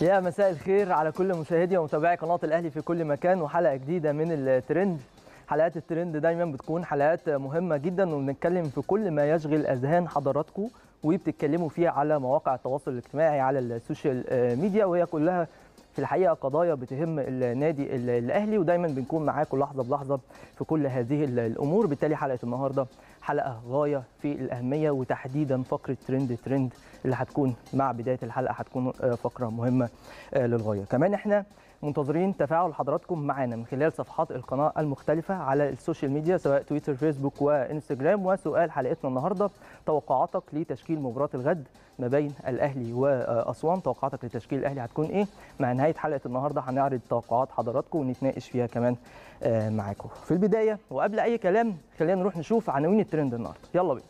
يا مساء الخير على كل مشاهدي ومتابعي قناه الاهلي في كل مكان وحلقه جديده من الترند حلقات الترند دايما بتكون حلقات مهمه جدا وبنتكلم في كل ما يشغل اذهان حضراتكم وبتتكلموا فيه على مواقع التواصل الاجتماعي على السوشيال ميديا وهي كلها في الحقيقه قضايا بتهم النادي الاهلي ودايما بنكون معاكم لحظه بلحظه في كل هذه الامور بالتالي حلقه النهارده حلقه غايه في الاهميه وتحديدا فقره ترند ترند اللي هتكون مع بدايه الحلقه هتكون فقره مهمه للغايه كمان احنا منتظرين تفاعل حضراتكم معنا من خلال صفحات القناه المختلفه على السوشيال ميديا سواء تويتر فيسبوك وانستجرام وسؤال حلقتنا النهارده توقعاتك لتشكيل مباراه الغد ما بين الاهلي واسوان توقعاتك لتشكيل الاهلي هتكون ايه مع نهايه حلقه النهارده هنعرض توقعات حضراتكم ونتناقش فيها كمان معاكم في البدايه وقبل اي كلام خلينا نروح نشوف عناوين الترند النهارده يلا بينا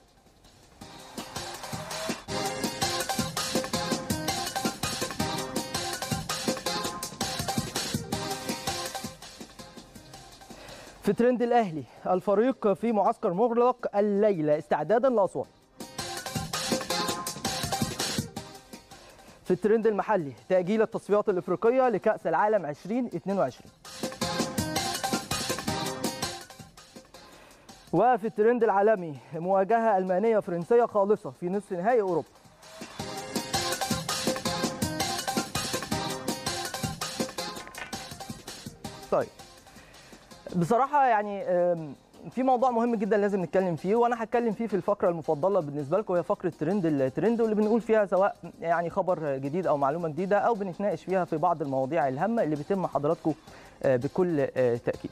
في ترند الاهلي الفريق في معسكر مغلق الليله استعدادا لاسوان في الترند المحلي تاجيل التصفيات الافريقيه لكاس العالم 2022 وفي الترند العالمي مواجهه المانيه فرنسيه خالصه في نصف نهائي اوروبا طيب بصراحه يعني في موضوع مهم جدا لازم نتكلم فيه وانا هتكلم فيه في الفقره المفضله بالنسبه لكم وهي فقره ترند الترند واللي بنقول فيها سواء يعني خبر جديد او معلومه جديده او بنتناقش فيها في بعض المواضيع الهامه اللي بيتم حضراتكم بكل تاكيد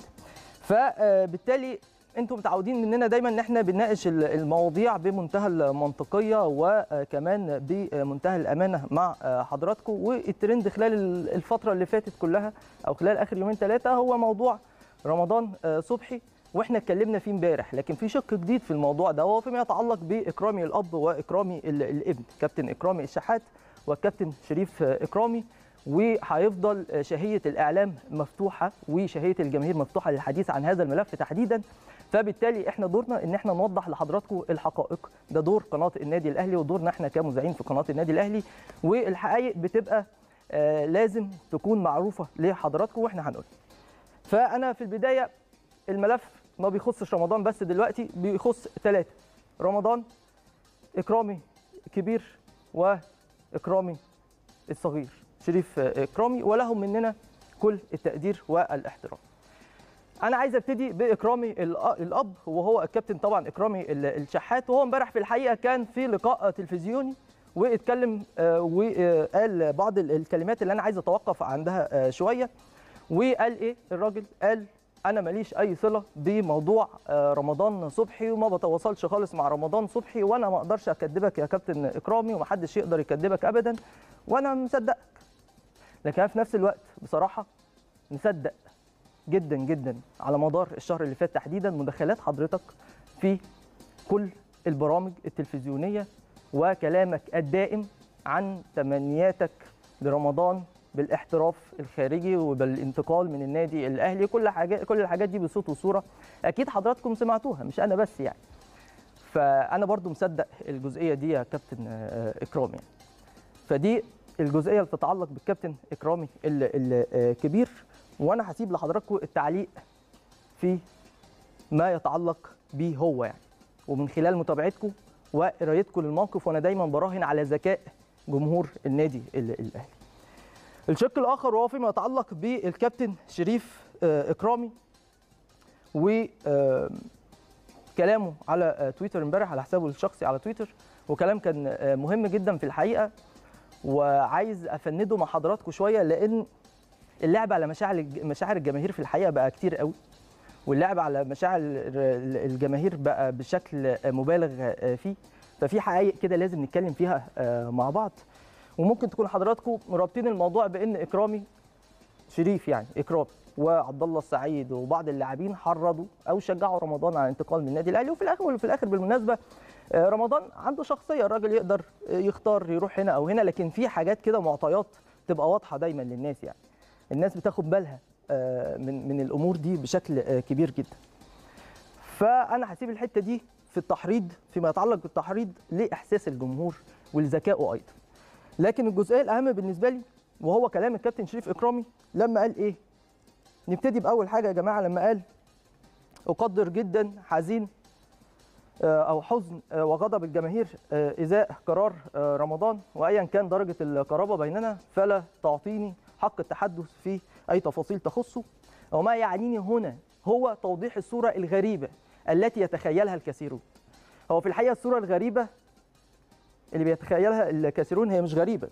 فبالتالي انتم متعودين مننا دايما ان احنا بنناقش المواضيع بمنتهى المنطقيه وكمان بمنتهى الامانه مع حضراتكم والترند خلال الفتره اللي فاتت كلها او خلال اخر يومين ثلاثه هو موضوع رمضان صبحي واحنا اتكلمنا فيه امبارح لكن في شق جديد في الموضوع ده وهو فيما يتعلق باكرامي الاب واكرامي الابن كابتن اكرامي الشحات والكابتن شريف اكرامي وهيفضل شهيه الاعلام مفتوحه وشهيه الجماهير مفتوحه للحديث عن هذا الملف تحديدا فبالتالي احنا دورنا ان احنا نوضح لحضراتكم الحقائق ده دور قناه النادي الاهلي ودورنا احنا كمذيعين في قناه النادي الاهلي والحقائق بتبقى آه لازم تكون معروفه لحضراتكم واحنا هنقول فانا في البدايه الملف ما بيخصش رمضان بس دلوقتي بيخص ثلاثه رمضان اكرامي كبير واكرامي الصغير شريف اكرامي ولهم مننا كل التقدير والاحترام انا عايز ابتدي باكرامي الاب وهو الكابتن طبعا اكرامي الشحات وهو امبارح في الحقيقه كان في لقاء تلفزيوني واتكلم وقال بعض الكلمات اللي انا عايز اتوقف عندها شويه وقال ايه الراجل قال انا ماليش اي صله بموضوع رمضان صبحي وما بتواصلش خالص مع رمضان صبحي وانا ما اقدرش اكذبك يا كابتن اكرامي ومحدش يقدر يكذبك ابدا وانا مصدقك لكن انا في نفس الوقت بصراحه مصدق جدا جدا على مدار الشهر اللي فات تحديدا مداخلات حضرتك في كل البرامج التلفزيونيه وكلامك الدائم عن تمنياتك لرمضان بالاحتراف الخارجي وبالانتقال من النادي الاهلي كل حاجه كل الحاجات دي بصوت وصوره اكيد حضراتكم سمعتوها مش انا بس يعني فانا برضو مصدق الجزئيه دي يا كابتن اكرامي يعني. فدي الجزئيه اللي تتعلق بالكابتن اكرامي الكبير وانا هسيب لحضراتكم التعليق في ما يتعلق بيه هو يعني ومن خلال متابعتكم وقرايتكم للموقف وانا دايما براهن على ذكاء جمهور النادي الاهلي الشق الاخر وهو فيما يتعلق بالكابتن شريف اكرامي و كلامه على تويتر امبارح على حسابه الشخصي على تويتر وكلام كان مهم جدا في الحقيقه وعايز افنده مع حضراتكم شويه لان اللعب على مشاعر مشاعر الجماهير في الحقيقه بقى كتير قوي واللعب على مشاعر الجماهير بقى بشكل مبالغ فيه ففي حقائق كده لازم نتكلم فيها مع بعض وممكن تكون حضراتكم رابطين الموضوع بان اكرامي شريف يعني اكرامي وعبد الله السعيد وبعض اللاعبين حرضوا او شجعوا رمضان على الانتقال من النادي الاهلي وفي الاخر وفي الاخر بالمناسبه رمضان عنده شخصيه الراجل يقدر يختار يروح هنا او هنا لكن في حاجات كده معطيات تبقى واضحه دايما للناس يعني الناس بتاخد بالها من من الامور دي بشكل كبير جدا فانا هسيب الحته دي في التحريض فيما يتعلق بالتحريض لاحساس الجمهور ولذكائه ايضا لكن الجزئيه الاهم بالنسبه لي وهو كلام الكابتن شريف اكرامي لما قال ايه نبتدي باول حاجه يا جماعه لما قال اقدر جدا حزين آه، او حزن آه، وغضب الجماهير آه، ازاء قرار آه، رمضان وايا كان درجه القرابه بيننا فلا تعطيني حق التحدث في اي تفاصيل تخصه وما يعنيني هنا هو توضيح الصوره الغريبه التي يتخيلها الكثيرون هو في الحقيقه الصوره الغريبه اللي بيتخيلها الكثيرون هي مش غريبه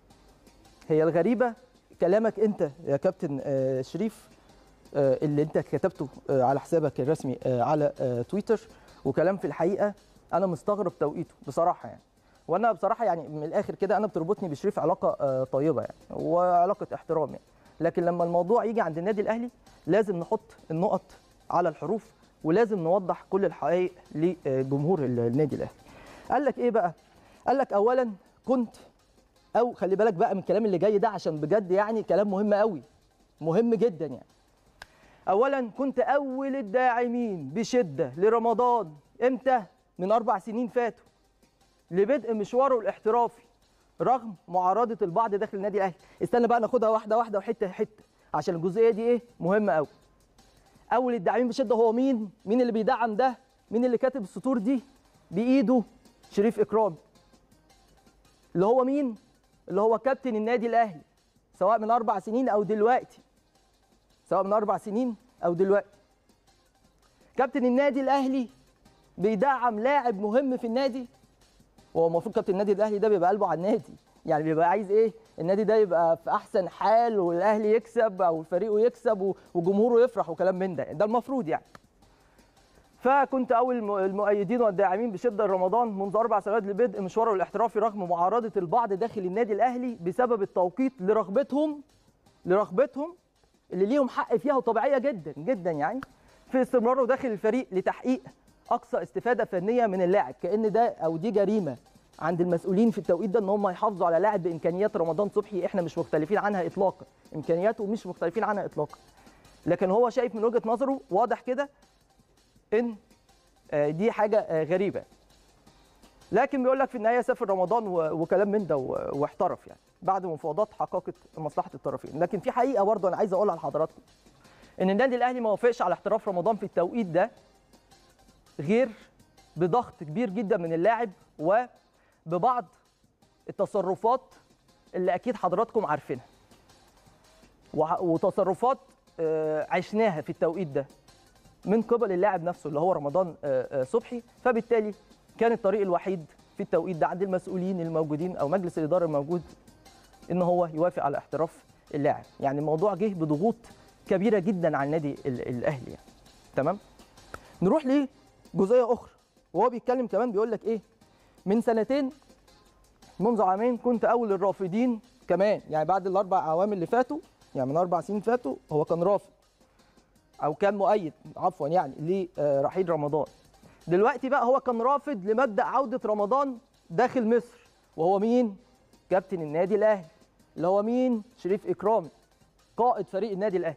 هي الغريبه كلامك انت يا كابتن آه، شريف آه، اللي انت كتبته آه، على حسابك الرسمي آه، على آه، تويتر وكلام في الحقيقه انا مستغرب توقيته بصراحه يعني وانا بصراحه يعني من الاخر كده انا بتربطني بشريف علاقه آه، طيبه يعني وعلاقه احترام يعني لكن لما الموضوع يجي عند النادي الاهلي لازم نحط النقط على الحروف ولازم نوضح كل الحقائق لجمهور النادي الاهلي قال لك ايه بقى قال لك اولا كنت او خلي بالك بقى من الكلام اللي جاي ده عشان بجد يعني كلام مهم قوي مهم جدا يعني اولا كنت اول الداعمين بشده لرمضان امتى من اربع سنين فاتوا لبدء مشواره الاحترافي رغم معارضه البعض داخل النادي الاهلي استنى بقى ناخدها واحده واحده وحته حته عشان الجزئيه دي ايه مهمه قوي اول الداعمين بشده هو مين مين اللي بيدعم ده مين اللي كاتب السطور دي بايده شريف اكرامي اللي هو مين اللي هو كابتن النادي الاهلي سواء من اربع سنين او دلوقتي سواء من اربع سنين او دلوقتي كابتن النادي الاهلي بيدعم لاعب مهم في النادي وهو المفروض كابتن النادي الاهلي ده بيبقى قلبه على النادي يعني بيبقى عايز ايه النادي ده يبقى في احسن حال والاهلي يكسب او فريقه يكسب و- وجمهوره يفرح وكلام من ده ده المفروض يعني فكنت اول الم- المؤيدين والداعمين بشده لرمضان منذ اربع سنوات لبدء مشواره الاحترافي رغم معارضه البعض داخل النادي الاهلي بسبب التوقيت لرغبتهم لرغبتهم اللي ليهم حق فيها وطبيعيه جدا جدا يعني في استمراره داخل الفريق لتحقيق اقصى استفاده فنيه من اللاعب كان ده او دي جريمه عند المسؤولين في التوقيت ده ان هم يحافظوا على لاعب بامكانيات رمضان صبحي احنا مش مختلفين عنها اطلاقا امكانياته مش مختلفين عنها اطلاقا لكن هو شايف من وجهه نظره واضح كده ان آه، دي حاجه آه، غريبه لكن بيقول لك في النهايه سافر رمضان و- وكلام من ده و- واحترف يعني بعد مفاوضات حققت مصلحه الطرفين لكن في حقيقه برضه انا عايز اقولها لحضراتكم ان النادي الاهلي ما وافقش على احتراف رمضان في التوقيت ده غير بضغط كبير جدا من اللاعب وببعض التصرفات اللي اكيد حضراتكم عارفينها وع- وتصرفات آه، عشناها في التوقيت ده من قبل اللاعب نفسه اللي هو رمضان آه، آه، صبحي فبالتالي كان الطريق الوحيد في التوقيت ده عند المسؤولين الموجودين او مجلس الاداره الموجود ان هو يوافق على احتراف اللاعب يعني الموضوع جه بضغوط كبيره جدا على النادي ال- الاهلي يعني تمام نروح لجزئيه اخرى وهو بيتكلم كمان بيقول لك ايه من سنتين منذ عامين كنت اول الرافضين كمان يعني بعد الاربع اعوام اللي فاتوا يعني من اربع سنين فاتوا هو كان رافض او كان مؤيد عفوا يعني لرحيل رمضان دلوقتي بقى هو كان رافض لمبدا عوده رمضان داخل مصر وهو مين كابتن النادي الاهلي اللي هو مين شريف اكرامي قائد فريق النادي الاهلي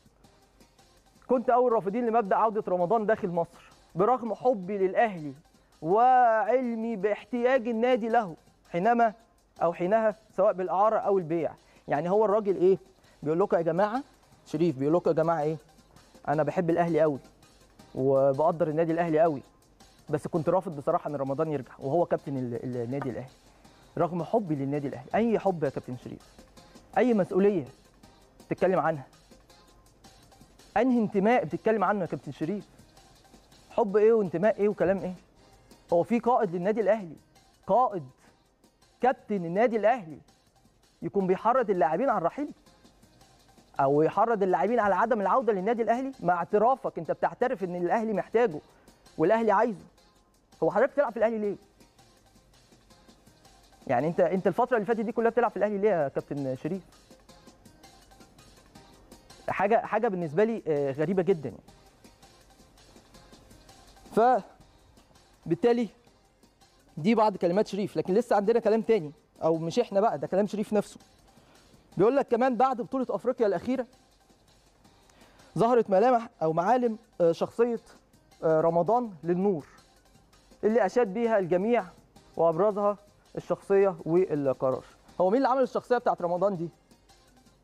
كنت اول رافضين لمبدا عوده رمضان داخل مصر برغم حبي للاهلي وعلمي باحتياج النادي له حينما او حينها سواء بالاعاره او البيع يعني هو الراجل ايه بيقول لكم يا جماعه شريف بيقول لكم يا جماعه ايه انا بحب الاهلي قوي وبقدر النادي الاهلي قوي بس كنت رافض بصراحه ان رمضان يرجع وهو كابتن ال- النادي الاهلي رغم حبي للنادي الاهلي اي حب يا كابتن شريف اي مسؤوليه تتكلم عنها انهي انتماء بتتكلم عنه يا كابتن شريف حب ايه وانتماء ايه وكلام ايه هو في قائد للنادي الاهلي قائد كابتن النادي الاهلي يكون بيحرض اللاعبين على الرحيل او يحرض اللاعبين على عدم العوده للنادي الاهلي مع اعترافك انت بتعترف ان الاهلي محتاجه والاهلي عايزه هو حضرتك بتلعب في الاهلي ليه يعني انت انت الفتره اللي فاتت دي كلها بتلعب في الاهلي ليه يا كابتن شريف حاجه حاجه بالنسبه لي آه، غريبه جدا يعني. ف بالتالي دي بعض كلمات شريف لكن لسه عندنا كلام تاني او مش احنا بقى ده كلام شريف نفسه بيقول لك كمان بعد بطوله افريقيا الاخيره ظهرت ملامح او معالم آه، شخصيه آه، رمضان للنور اللي اشاد بيها الجميع وابرزها الشخصيه والقرار هو مين اللي عمل الشخصيه بتاعت رمضان دي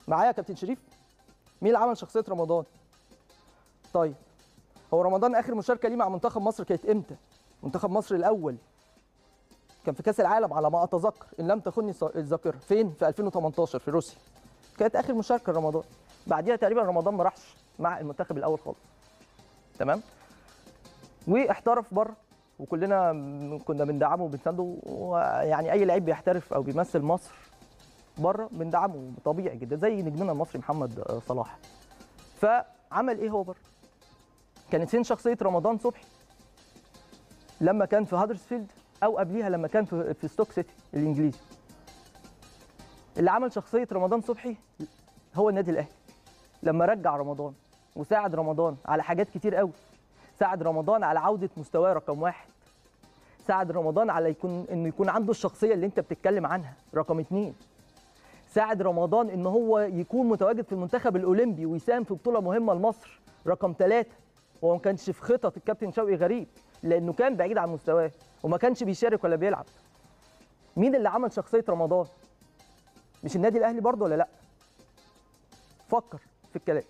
معايا يا كابتن شريف مين اللي عمل شخصيه رمضان طيب هو رمضان اخر مشاركه ليه مع منتخب مصر كانت امتى منتخب مصر الاول كان في كاس العالم على ما اتذكر ان لم تخني الذاكره فين في 2018 في روسيا كانت اخر مشاركه لرمضان بعديها تقريبا رمضان ما راحش مع المنتخب الاول خالص تمام واحترف بره وكلنا كنا بندعمه وبنسانده يعني اي لعيب بيحترف او بيمثل مصر بره بندعمه طبيعي جدا زي نجمنا المصري محمد صلاح فعمل ايه هو بره كانت فين شخصيه رمضان صبحي لما كان في هادرسفيلد او قبليها لما كان في, في ستوك سيتي الانجليزي اللي عمل شخصيه رمضان صبحي هو النادي الاهلي لما رجع رمضان وساعد رمضان على حاجات كتير قوي ساعد رمضان على عوده مستواه رقم واحد ساعد رمضان على يكون انه يكون عنده الشخصيه اللي انت بتتكلم عنها رقم اتنين ساعد رمضان ان هو يكون متواجد في المنتخب الاولمبي ويساهم في بطوله مهمه لمصر رقم ثلاثة وهو ما كانش في خطط الكابتن شوقي غريب لانه كان بعيد عن مستواه وما كانش بيشارك ولا بيلعب مين اللي عمل شخصيه رمضان مش النادي الاهلي برضه ولا لا فكر في الكلام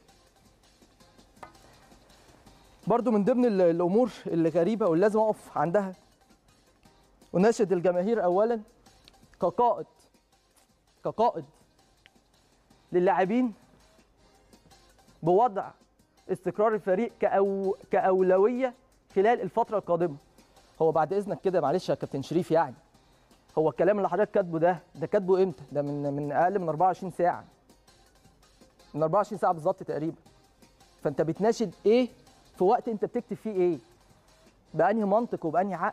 برضو من ضمن الامور اللي غريبه واللي لازم اقف عندها وناشد الجماهير اولا كقائد كقائد للاعبين بوضع استقرار الفريق كأو كاولويه خلال الفتره القادمه هو بعد اذنك كده معلش يا كابتن شريف يعني هو الكلام اللي حضرتك كاتبه ده ده كاتبه امتى ده من من اقل من 24 ساعه من 24 ساعه بالظبط تقريبا فانت بتناشد ايه في وقت انت بتكتب فيه ايه بانهي منطق وبانهي عقل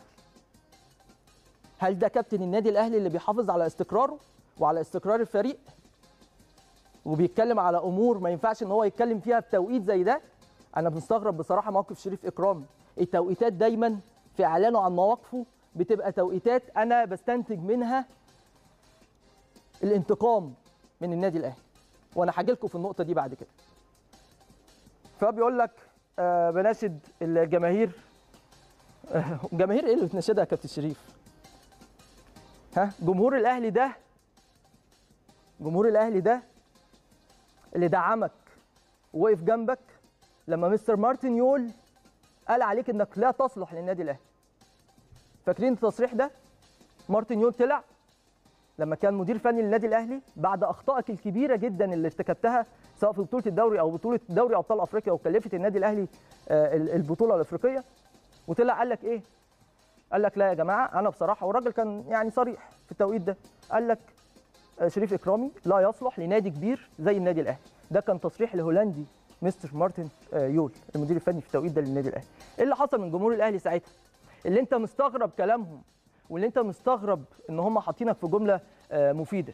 هل ده كابتن النادي الاهلي اللي بيحافظ على استقراره وعلى استقرار الفريق وبيتكلم على امور ما ينفعش ان هو يتكلم فيها في توقيت زي ده انا بنستغرب بصراحه موقف شريف اكرامي التوقيتات دايما في اعلانه عن مواقفه بتبقى توقيتات انا بستنتج منها الانتقام من النادي الاهلي وانا هاجي لكم في النقطه دي بعد كده فبيقول لك آه بناشد الجماهير آه جماهير ايه اللي بتناشدها يا كابتن شريف ها جمهور الاهلي ده جمهور الاهلي ده اللي دعمك ووقف جنبك لما مستر مارتن يول قال عليك انك لا تصلح للنادي الاهلي فاكرين التصريح ده مارتن يول طلع لما كان مدير فني للنادي الاهلي بعد اخطائك الكبيره جدا اللي ارتكبتها سواء في بطوله الدوري او بطوله دوري ابطال افريقيا وكلفت النادي الاهلي البطوله الافريقيه وطلع قال لك ايه؟ قال لك لا يا جماعه انا بصراحه والراجل كان يعني صريح في التوقيت ده قال لك شريف اكرامي لا يصلح لنادي كبير زي النادي الاهلي ده كان تصريح الهولندي مستر مارتن يول المدير الفني في التوقيت ده للنادي الاهلي ايه اللي حصل من جمهور الاهلي ساعتها اللي انت مستغرب كلامهم واللي انت مستغرب ان هم حاطينك في جمله مفيده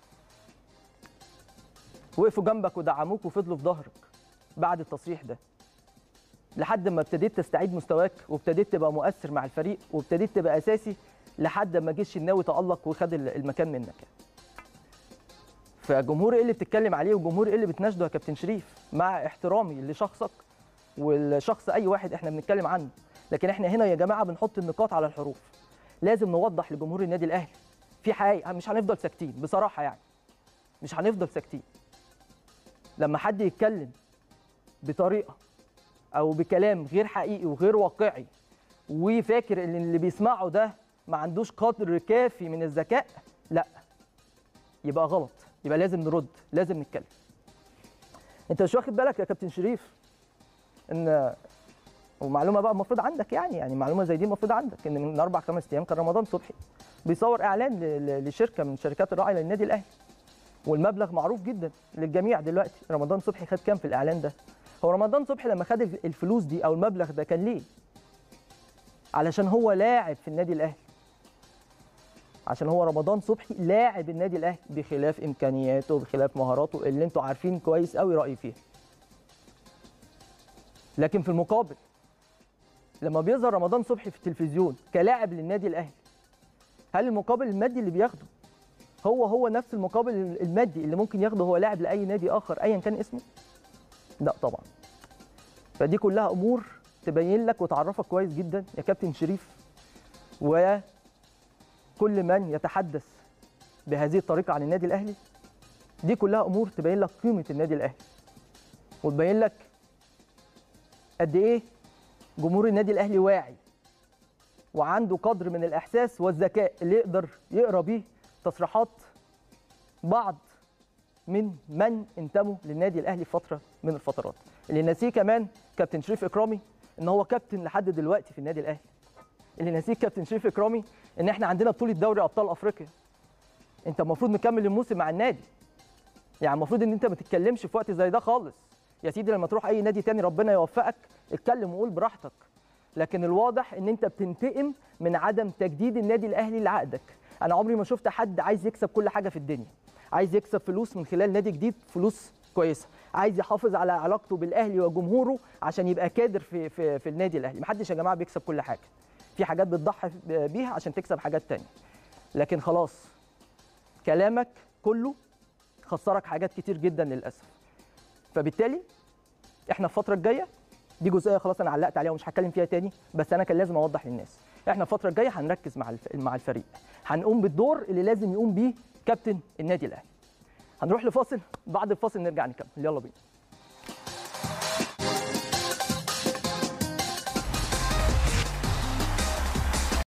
وقفوا جنبك ودعموك وفضلوا في ظهرك بعد التصريح ده لحد ما ابتديت تستعيد مستواك وابتديت تبقى مؤثر مع الفريق وابتديت تبقى اساسي لحد ما جه الشناوي تالق وخد المكان منك فجمهور ايه اللي بتتكلم عليه وجمهور ايه اللي بتناشده يا كابتن شريف مع احترامي لشخصك والشخص اي واحد احنا بنتكلم عنه لكن احنا هنا يا جماعه بنحط النقاط على الحروف لازم نوضح لجمهور النادي الاهلي في حقيقه مش هنفضل ساكتين بصراحه يعني مش هنفضل ساكتين لما حد يتكلم بطريقه او بكلام غير حقيقي وغير واقعي وفاكر ان اللي بيسمعه ده ما عندوش قدر كافي من الذكاء لا يبقى غلط يبقى لازم نرد لازم نتكلم انت مش واخد بالك يا كابتن شريف ان ومعلومه بقى المفروض عندك يعني يعني معلومه زي دي المفروض عندك ان من اربع خمس ايام كان رمضان صبحي بيصور اعلان لشركه من شركات الراعي للنادي الاهلي والمبلغ معروف جدا للجميع دلوقتي رمضان صبحي خد كام في الاعلان ده هو رمضان صبحي لما خد الفلوس دي او المبلغ ده كان ليه علشان هو لاعب في النادي الاهلي عشان هو رمضان صبحي لاعب النادي الاهلي بخلاف امكانياته وبخلاف مهاراته اللي انتوا عارفين كويس قوي رايي فيها لكن في المقابل لما بيظهر رمضان صبحي في التلفزيون كلاعب للنادي الاهلي هل المقابل المادي اللي بياخده هو هو نفس المقابل المادي اللي ممكن ياخده هو لاعب لاي نادي اخر ايا كان اسمه لا طبعا فدي كلها امور تبين لك وتعرفك كويس جدا يا كابتن شريف وكل من يتحدث بهذه الطريقه عن النادي الاهلي دي كلها امور تبين لك قيمه النادي الاهلي وتبين لك قد ايه جمهور النادي الاهلي واعي وعنده قدر من الاحساس والذكاء اللي يقدر يقرا بيه تصريحات بعض من من انتموا للنادي الاهلي في فتره من الفترات اللي ناسيه كمان كابتن شريف اكرامي ان هو كابتن لحد دلوقتي في النادي الاهلي اللي ناسيه كابتن شريف اكرامي ان احنا عندنا بطوله دوري ابطال افريقيا انت المفروض مكمل الموسم مع النادي يعني المفروض ان انت ما تتكلمش في وقت زي ده خالص يا سيدي لما تروح اي نادي تاني ربنا يوفقك اتكلم وقول براحتك لكن الواضح ان انت بتنتقم من عدم تجديد النادي الاهلي لعقدك انا عمري ما شفت حد عايز يكسب كل حاجه في الدنيا عايز يكسب فلوس من خلال نادي جديد فلوس كويسه عايز يحافظ على علاقته بالاهلي وجمهوره عشان يبقى كادر في في, في النادي الاهلي محدش يا جماعه بيكسب كل حاجه في حاجات بتضحي بيها عشان تكسب حاجات تانية لكن خلاص كلامك كله خسرك حاجات كتير جدا للاسف فبالتالي احنا الفتره الجايه دي جزئيه خلاص انا علقت عليها ومش هتكلم فيها تاني بس انا كان لازم اوضح للناس احنا الفتره الجايه هنركز مع الف... مع الفريق هنقوم بالدور اللي لازم يقوم بيه كابتن النادي الاهلي هنروح لفاصل بعد الفاصل نرجع نكمل يلا بينا